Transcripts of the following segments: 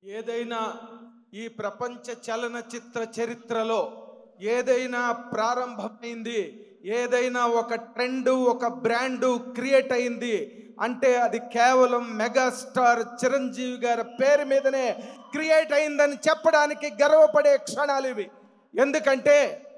ఏదైనా ఈ ప్రపంచ చలనచిత్ర చరిత్రలో ఏదైనా ప్రారంభమైంది ఏదైనా ఒక ట్రెండ్ ఒక బ్రాండు క్రియేట్ అయింది అంటే అది కేవలం మెగాస్టార్ చిరంజీవి గారి పేరు మీదనే క్రియేట్ అయిందని చెప్పడానికి గర్వపడే క్షణాలు ఇవి ఎందుకంటే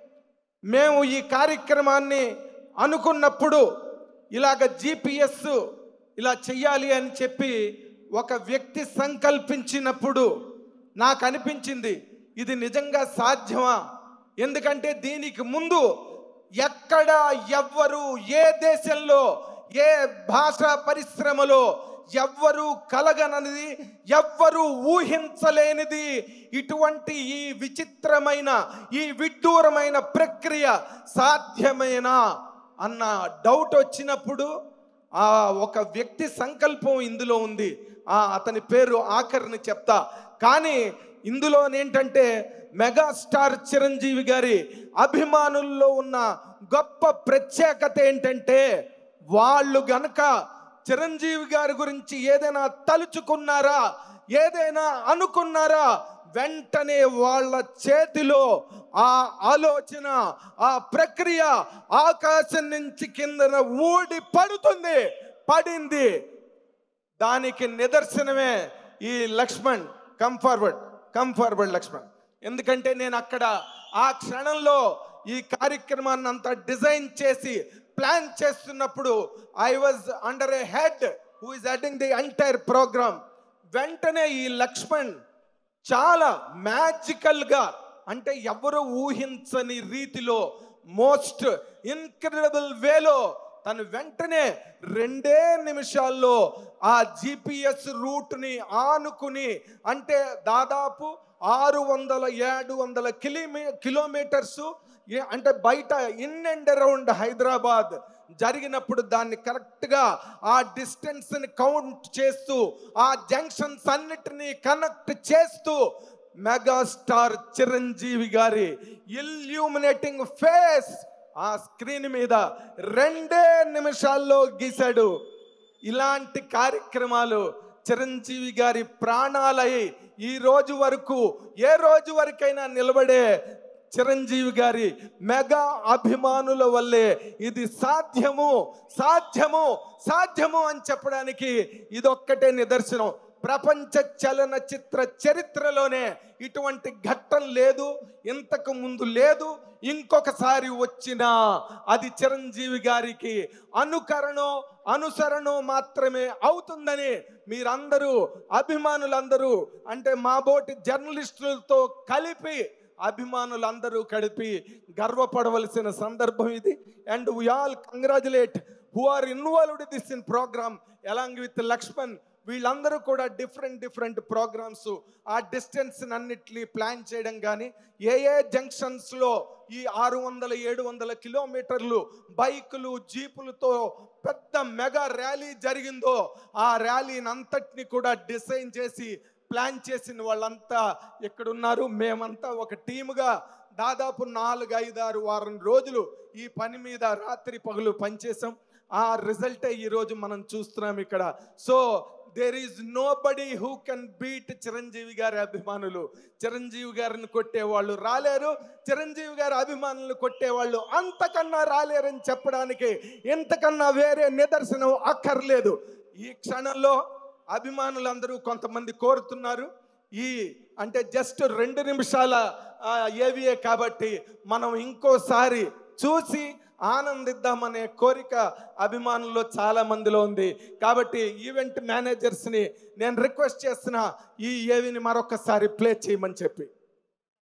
మేము ఈ కార్యక్రమాన్ని అనుకున్నప్పుడు ఇలాగ జిపిఎస్ ఇలా చెయ్యాలి అని చెప్పి ఒక వ్యక్తి సంకల్పించినప్పుడు నాకు అనిపించింది ఇది నిజంగా సాధ్యమా ఎందుకంటే దీనికి ముందు ఎక్కడ ఎవ్వరు ఏ దేశంలో ఏ భాషా పరిశ్రమలో ఎవ్వరు కలగనది ఎవ్వరు ఊహించలేనిది ఇటువంటి ఈ విచిత్రమైన ఈ విడ్డూరమైన ప్రక్రియ సాధ్యమేనా అన్న డౌట్ వచ్చినప్పుడు ఆ ఒక వ్యక్తి సంకల్పం ఇందులో ఉంది ఆ అతని పేరు ఆఖరిని చెప్తా కానీ ఇందులో ఏంటంటే మెగాస్టార్ చిరంజీవి గారి అభిమానుల్లో ఉన్న గొప్ప ప్రత్యేకత ఏంటంటే వాళ్ళు గనక చిరంజీవి గారి గురించి ఏదైనా తలుచుకున్నారా ఏదైనా అనుకున్నారా వెంటనే వాళ్ళ చేతిలో ఆ ఆలోచన ఆ ప్రక్రియ ఆకాశం నుంచి కిందన ఊడి పడుతుంది పడింది దానికి నిదర్శనమే ఈ Laxman come forward come forward Laxman ఎందుకంటే నేను అక్కడ ఆ క్షణంలో ఈ కార్యక్రమాన్ని అంతా డిజైన్ చేసి ప్లాన్ చేస్తున్నప్పుడు I was under a head who is heading the entire programme వెంటనే ఈ లక్ష్మణ్ చాలా మ్యాజికల్గా అంటే ఎవరు ఊహించని రీతిలో మోస్ట్ ఇన్క్రెడిబుల్ వేలో తను వెంటనే రెండే నిమిషాల్లో ఆ జిపిఎస్ రూట్ని ఆనుకుని అంటే దాదాపు ఆరు వందల ఏడు వందల కిలోమీ కిలోమీటర్స్ అంటే బయట ఇన్ అండ్ అరౌండ్ హైదరాబాద్ జరిగినప్పుడు దాన్ని కరెక్ట్గా ఆ డిస్టెన్స్ని కౌంట్ చేస్తూ ఆ జంక్షన్స్ అన్నిటినీ కనెక్ట్ చేస్తూ మెగాస్టార్ చిరంజీవి గారి ఇల్యూమినేటింగ్ ఫేస్ ఆ స్క్రీన్ మీద రెండే నిమిషాల్లో గీశాడు ఇలాంటి కార్యక్రమాలు చిరంజీవి గారి ప్రాణాలై ఈ రోజు వరకు ఏ రోజు వరకైనా నిలబడే చిరంజీవి గారి మెగా అభిమానుల వల్లే ఇది సాధ్యము సాధ్యము సాధ్యము అని చెప్పడానికి ఇదొక్కటే నిదర్శనం ప్రపంచ చలనచిత్ర చరిత్రలోనే ఇటువంటి ఘట్టం లేదు ఇంతకు ముందు లేదు ఇంకొకసారి వచ్చినా అది చిరంజీవి గారికి అనుకరణో అనుసరణో మాత్రమే అవుతుందని మీరందరూ అభిమానులందరూ అంటే మా బోటి జర్నలిస్టులతో కలిపి అభిమానులందరూ కలిపి గర్వపడవలసిన సందర్భం ఇది and we all congratulate who are involved this in programme along with Laxman వీళ్ళందరూ కూడా డిఫరెంట్ డిఫరెంట్ ప్రోగ్రామ్స్ ఆ డిస్టెన్స్ అన్నిటిని ప్లాన్ చేయడం కానీ ఏ ఏ జంక్షన్స్లో ఈ ఆరు వందల ఏడు వందల కిలోమీటర్లు బైకులు జీపులతో పెద్ద మెగా ర్యాలీ జరిగిందో ఆ ర్యాలీని అంతటిని కూడా డిజైన్ చేసి ప్లాన్ చేసిన వాళ్ళంతా ఎక్కడున్నారు మేమంతా ఒక టీముగా దాదాపు నాలుగు ఐదు ఆరు వారం రోజులు ఈ పని మీద రాత్రి పగలు పనిచేసాం ఆ రిజల్టే ఈరోజు మనం చూస్తున్నాం ఇక్కడ so there is nobody who can beat Chiranjeevi గారి అభిమానులు చిరంజీవి గారిని కొట్టేవాళ్ళు రాలేరు చిరంజీవి గారి అభిమానులు కొట్టేవాళ్ళు అంతకన్నా రాలేరని చెప్పడానికి ఇంతకన్నా వేరే నిదర్శనం అక్కర్లేదు ఈ క్షణంలో అభిమానులందరూ కొంతమంది కోరుతున్నారు ఈ అంటే జస్ట్ రెండు నిమిషాల ఏవియే కాబట్టి మనం ఇంకోసారి చూసి ఆనందిద్దామనే కోరిక అభిమానుల్లో చాలా మందిలో ఉంది కాబట్టి ఈవెంట్ మేనేజర్స్ని నేను రిక్వెస్ట్ చేస్తున్నా ఈ ఏవిని మరొకసారి ప్లే చేయమని చెప్పి